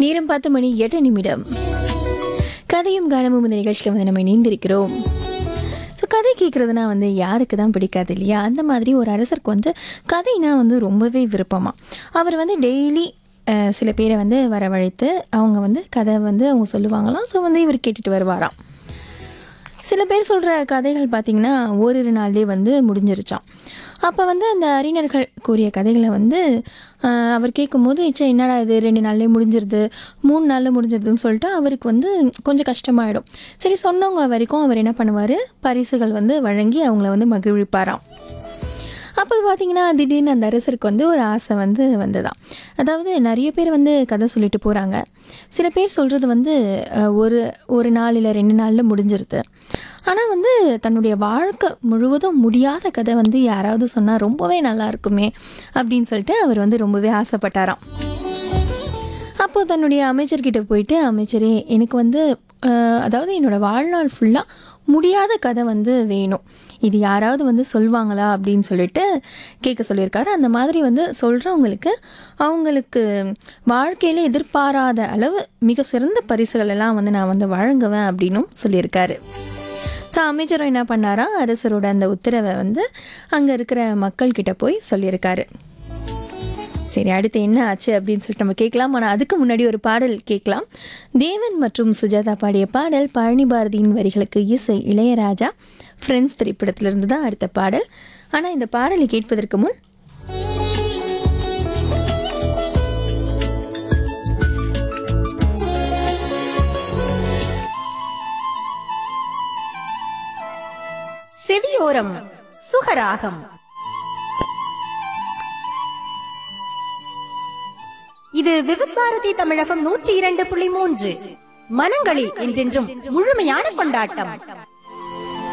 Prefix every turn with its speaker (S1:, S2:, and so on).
S1: நேரம் பத்து மணி எட்டு நிமிடம் கதையும் காலமும் இந்த நிகழ்ச்சியில் வந்து நம்ம இணைந்திருக்கிறோம் ஸோ கதை கேட்குறதுனா வந்து யாருக்கு தான் பிடிக்காது இல்லையா அந்த மாதிரி ஒரு அரசருக்கு வந்து கதைனா வந்து ரொம்பவே விருப்பமா அவர் வந்து டெய்லி சில பேரை வந்து வரவழைத்து அவங்க வந்து கதை வந்து அவங்க சொல்லுவாங்களாம் ஸோ வந்து இவர் கேட்டுட்டு வருவாராம் சில பேர் சொல்கிற கதைகள் பார்த்திங்கன்னா ஓரிரு நாள்லேயே வந்து முடிஞ்சிருச்சாம் அப்போ வந்து அந்த அறிஞர்கள் கூறிய கதைகளை வந்து ஆஹ், அவர் கேட்கும்போது ச்சே என்னடா இது ரெண்டு நாள்லேயே முடிஞ்சிருது மூணு நாளில் முடிஞ்சிருதுன்னு சொல்லிட்டு அவருக்கு வந்து கொஞ்சம் கஷ்டமாயிடும் சரி சொன்னவங்க வரைக்கும் அவர் என்ன பண்ணுவார் பரிசுகள் வந்து வழங்கி அவங்கள வந்து மகிழ்விப்பாராம் அப்போ பார்த்தீங்கன்னா திடீர்னு அந்த அரசருக்கு வந்து ஒரு ஆசை வந்து வந்ததாம் அதாவது நிறைய பேர் வந்து கதை சொல்லிட்டு போகிறாங்க சில பேர் சொல்கிறது வந்து அஹ், ஒரு ஒரு நாள் இல்லை ரெண்டு நாளில் முடிஞ்சிருது ஆனால் வந்து தன்னுடைய வாழ்க்கை முழுவதும் முடியாத கதை வந்து யாராவது சொன்னால் ரொம்பவே நல்லா இருக்குமே அப்படின்னு சொல்லிட்டு அவர் வந்து ரொம்பவே ஆசைப்பட்டாராம் அப்போது தன்னுடைய அமைச்சர்கிட்ட போயிட்டு அமைச்சரே எனக்கு வந்து அஹ், அதாவது என்னோட வாழ்நாள் ஃபுல்லாக முடியாத கதை வந்து வேணும் இது யாராவது வந்து சொல்வாங்களா அப்படின்னு சொல்லிட்டு கேட்க சொல்லியிருக்காரு அந்த மாதிரி வந்து சொல்கிறவங்களுக்கு அவங்களுக்கு வாழ்க்கையில் எதிர்பாராத அளவு மிக சிறந்த பரிசுகள் எல்லாம் வந்து நான் வந்து வழங்குவேன் அப்படின்னும் சொல்லியிருக்காரு ஸோ அமைச்சரும் என்ன பண்ணாரா அரசரோட அந்த உத்தரவை வந்து அங்கே இருக்கிற மக்கள்கிட்ட போய் சொல்லியிருக்காரு சரி அடுத்து என்ன ஆச்சு அப்படின்னு சொல்லிட்டு நம்ம கேட்கலாம் ஆனால் அதுக்கு முன்னாடி ஒரு பாடல் கேட்கலாம் தேவன் மற்றும் சுஜாதா பாடிய பாடல் பழனி பாரதியின் வரிகளுக்கு இசை இளையராஜா ஃப்ரெண்ட்ஸ் திரைப்படத்திலிருந்து தான் அடுத்த பாடல் ஆனால் இந்த பாடலை கேட்பதற்கு முன்
S2: செவியோரம் சுகராகம் இது விவித் பாரதி தமிழகம் நூற்றி இரண்டு புள்ளி மூன்று மனங்களில் என்றென்றும் முழுமையான கொண்டாட்டம்